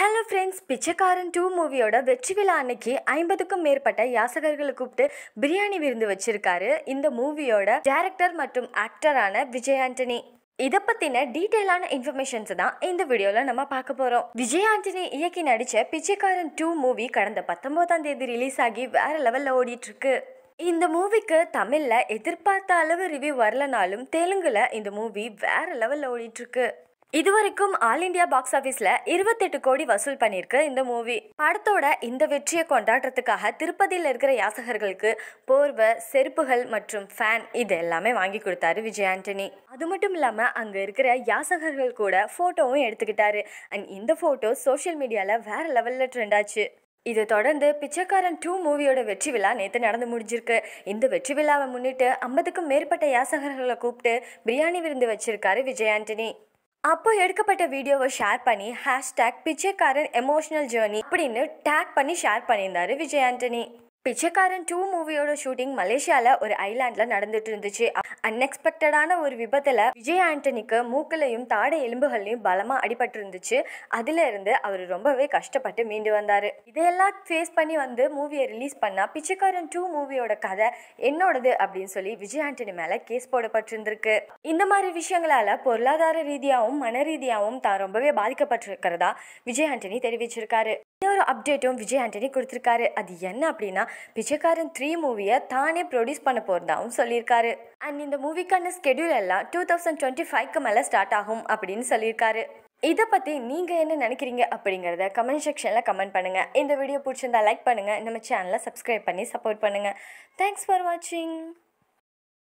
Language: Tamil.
ஹலோ ஃப்ரெண்ட்ஸ் பிச்சைக்காரன் டூ மூவியோட வெற்றி விழா அன்னைக்கு ஐம்பதுக்கும் மேற்பட்ட யாசகர்களை கூப்பிட்டு பிரியாணி விருந்து வச்சிருக்காரு இந்த மூவியோட டைரக்டர் மற்றும் ஆக்டரான விஜய் ஆண்டனி இதை பற்றின டீட்டெயிலான இன்ஃபர்மேஷன்ஸ் தான் இந்த வீடியோவில் நம்ம பார்க்க போகிறோம் விஜய் ஆண்டனி இயக்கி நடித்த பிச்சைக்காரன் டூ மூவி கடந்த பத்தொம்போதாம் தேதி ரிலீஸ் ஆகி வேற லெவலில் ஓடிட்டு இருக்கு இந்த மூவிக்கு தமிழில் எதிர்பார்த்த அளவு ரிவ்யூ வரலனாலும் தெலுங்குல இந்த மூவி வேற லெவலில் ஓடிட்டு இருக்கு இதுவரைக்கும் ஆல் இந்தியா பாக்ஸ் ஆஃபீஸில் இருபத்தெட்டு கோடி வசூல் பண்ணியிருக்கு இந்த மூவி படத்தோட இந்த வெற்றியை கொண்டாடுறதுக்காக திருப்பதியில் இருக்கிற யாசகர்களுக்கு போர்வை செருப்புகள் மற்றும் ஃபேன் இது எல்லாமே வாங்கி கொடுத்தாரு விஜய் ஆண்டனி அது மட்டும் இல்லாமல் அங்கே இருக்கிற யாசகர்கள் கூட ஃபோட்டோவும் எடுத்துக்கிட்டாரு அண்ட் இந்த ஃபோட்டோ சோஷியல் மீடியாவில் வேற லெவலில் ட்ரெண்ட் ஆச்சு இது தொடர்ந்து பிச்சைக்காரன் டூ மூவியோட வெற்றி விழா நேற்று நடந்து முடிஞ்சிருக்கு இந்த வெற்றி விழாவை முன்னிட்டு ஐம்பதுக்கும் மேற்பட்ட யாசகர்களை கூப்பிட்டு பிரியாணி விருந்து வச்சிருக்காரு விஜய் ஆண்டனி அப்போ எடுக்கப்பட்ட வீடியோவை ஷேர் பண்ணி ஹேஷ்டேக் பிச்சைக்காரன் எமோஷனல் ஜேர்னி அப்படின்னு டேக் பண்ணி ஷேர் பண்ணியிருந்தாரு விஜய் ஆண்டனி பிச்சைக்காரன் டூ மூவியோட ஷூட்டிங் மலேசியாவில் ஒரு ஐலாண்டில் நடந்துட்டு இருந்துச்சு அன்எக்ஸ்பெக்டடான ஒரு விபத்தில் விஜய் ஆண்டனிக்கு மூக்கிலையும் தாடை எலும்புகள்லையும் பலமாக அடிபட்டு இருந்துச்சு அதுல இருந்து அவர் ரொம்பவே கஷ்டப்பட்டு மீண்டு வந்தார் இதையெல்லாம் ஃபேஸ் பண்ணி வந்து மூவியை ரிலீஸ் பண்ணா பிச்சைக்காரன் டூ மூவியோட கதை என்னோடது அப்படின்னு சொல்லி விஜய் ஆண்டனி மேலே கேஸ் போடப்பட்டிருந்திருக்கு இந்த மாதிரி விஷயங்களால பொருளாதார ரீதியாகவும் மன ரீதியாகவும் தான் ரொம்பவே பாதிக்கப்பட்டிருக்கிறதா விஜய் ஆண்டனி தெரிவிச்சிருக்காரு இன்னொரு அப்டேட்டும் விஜய் ஆண்டனி கொடுத்துருக்காரு அது என்ன அப்படின்னா பிச்சைக்காரன் த்ரீ மூவியை தானே ப்ரொடியூஸ் பண்ண போகிறதாவும் சொல்லியிருக்காரு அண்ட் இந்த மூவிக்கான ஸ்கெடியூல் எல்லாம் டூ தௌசண்ட் டுவெண்ட்டி ஃபைவ்க்கு மேலே ஸ்டார்ட் ஆகும் அப்படின்னு சொல்லியிருக்காரு இதை பற்றி நீங்கள் என்ன நினைக்கிறீங்க அப்படிங்கிறத கமெண்ட் செக்ஷனில் கமெண்ட் பண்ணுங்கள் இந்த வீடியோ பிடிச்சிருந்தா லைக் பண்ணுங்கள் நம்ம சேனலை சப்ஸ்கிரைப் பண்ணி சப்போர்ட் பண்ணுங்கள் தேங்க்ஸ் ஃபார் வாட்சிங்